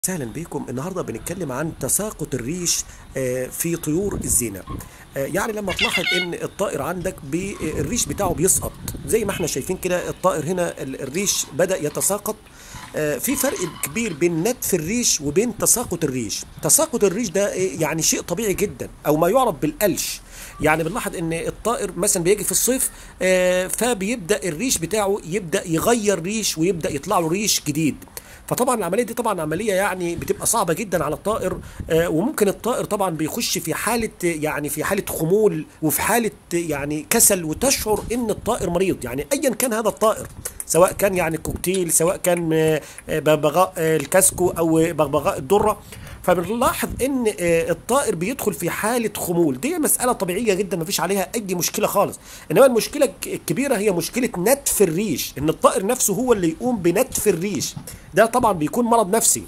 اهلا بكم النهارده بنتكلم عن تساقط الريش آه، في طيور الزينه آه، يعني لما تلاحظ ان الطائر عندك بي- الريش بتاعه بيسقط زي ما احنا شايفين كده الطائر هنا ال- الريش بدا يتساقط آه، في فرق كبير بين نتف الريش وبين تساقط الريش تساقط الريش ده آه، يعني شيء طبيعي جدا او ما يعرف بالقلش يعني بنلاحظ ان الطائر مثلا بيجي في الصيف آه، فبيبدا الريش بتاعه يبدا يغير ريش ويبدا يطلع له ريش جديد فطبعا العمليه دي طبعا عمليه يعني بتبقى صعبه جدا على الطائر آه، وممكن الطائر طبعا بيخش في حاله يعني في حاله خمول وفي حاله يعني كسل وتشعر ان الطائر مريض يعني ايا كان هذا الطائر سواء كان يعني كوكتيل سواء كان آه، آه، ببغاء آه، الكاسكو او ببغاء الدره فبنلاحظ ان آه، الطائر بيدخل في حاله خمول دي مساله طبيعيه جدا مفيش عليها اي مشكله خالص انما المشكله الك- الكبيره هي مشكله نتف الريش ان الطائر نفسه هو اللي يقوم بنتف الريش ده طبعا بيكون مرض نفسي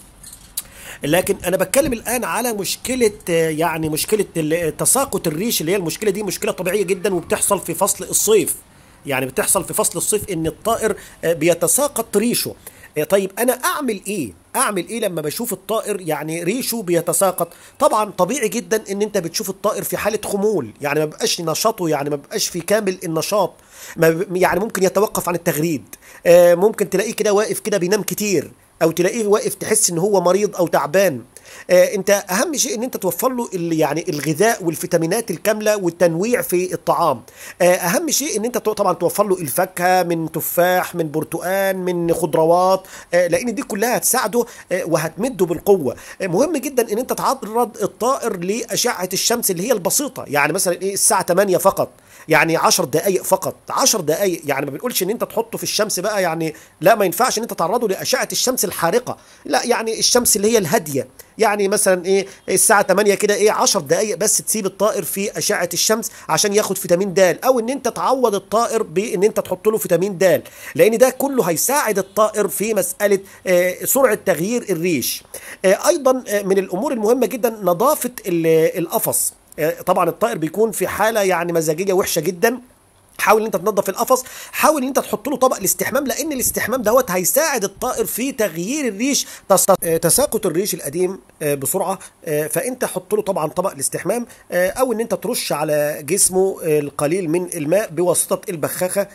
لكن انا بتكلم الان على مشكله آه، يعني مشكله ال- تساقط الريش اللي هي المشكله دي مشكله طبيعيه جدا وبتحصل في فصل الصيف يعني بتحصل في فصل الصيف ان الطائر آه، بيتساقط ريشه آه، طيب انا اعمل ايه اعمل ايه لما بشوف الطائر يعني ريشه بيتساقط طبعا طبيعي جدا ان انت بتشوف الطائر في حاله خمول يعني ما بقاش نشاطه يعني ما بقاش في كامل النشاط ما ب- يعني ممكن يتوقف عن التغريد آه، ممكن تلاقيه كده واقف كده بينام كتير او تلاقيه واقف تحس ان هو مريض او تعبان آه انت اهم شيء ان انت توفر له ال- يعني الغذاء والفيتامينات الكامله والتنويع في الطعام آه اهم شيء ان انت تو- طبعا توفر له الفاكهه من تفاح من برتقان من خضروات آه لان دي كلها هتساعده آه وهتمده بالقوه آه مهم جدا ان انت تعرض الطائر لاشعه الشمس اللي هي البسيطه يعني مثلا ايه الساعه 8 فقط يعني 10 دقائق فقط 10 دقائق يعني ما بنقولش ان انت تحطه في الشمس بقى يعني لا ما ينفعش ان انت تعرضه لاشعه الشمس الحارقه لا يعني الشمس اللي هي الهاديه يعني مثلا ايه الساعه 8 كده ايه 10 دقائق بس تسيب الطائر في اشعه الشمس عشان ياخد فيتامين د او ان انت تعوض الطائر بان انت تحط له فيتامين د لان ده كله هيساعد الطائر في مساله آه، سرعه تغيير الريش آه، ايضا آه، من الامور المهمه جدا نظافه ال- القفص آه، طبعا الطائر بيكون في حاله يعني مزاجيه وحشه جدا حاول ان انت تنظف القفص حاول ان انت تحط له طبق الاستحمام لان الاستحمام دوت هيساعد الطائر في تغيير الريش تس- آه، تساقط الريش القديم آه، بسرعه آه، فانت حط له طبعا طبق الاستحمام آه، او ان انت ترش على جسمه آه، القليل من الماء بواسطه البخاخه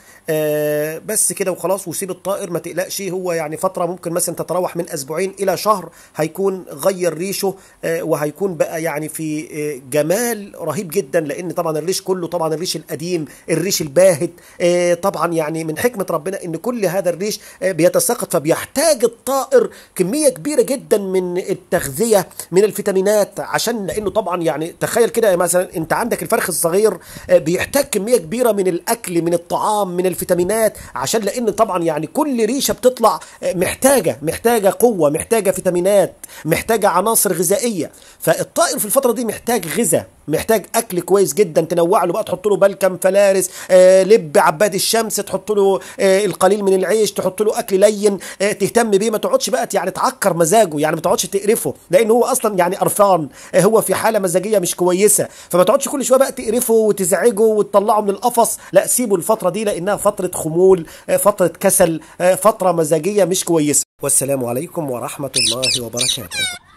آه، بس كده وخلاص وسيب الطائر ما تقلقش هو يعني فتره ممكن مثلا تتراوح من اسبوعين الى شهر هيكون غير ريشه آه، وهيكون بقى يعني في آه، جمال رهيب جدا لان طبعا الريش كله طبعا الريش القديم الريش الباهت آه، طبعا يعني من حكمه ربنا ان كل هذا الريش آه، بيتساقط فبيحتاج الطائر كميه كبيره جدا من التغذيه من الفيتامينات عشان لانه طبعا يعني تخيل كده مثلا انت عندك الفرخ الصغير آه، بيحتاج كميه كبيره من الاكل من الطعام من الفيتامينات عشان لان طبعا يعني كل ريشه بتطلع آه، محتاجه محتاجه قوه محتاجه فيتامينات محتاجه عناصر غذائيه فالطائر في الفتره دي محتاج غذاء محتاج اكل كويس جدا تنوع له بقى تحط له بلكم فلارس آه لب عباد الشمس تحط له آه القليل من العيش تحط له اكل لين آه تهتم بيه ما تقعدش بقى يعني تعكر مزاجه يعني ما تقعدش تقرفه لان هو اصلا يعني قرفان آه هو في حاله مزاجيه مش كويسه فما تقعدش كل شويه بقى تقرفه وتزعجه وتطلعه من القفص لا سيبه الفتره دي لانها فتره خمول آه فتره كسل آه فتره مزاجيه مش كويسه والسلام عليكم ورحمه الله وبركاته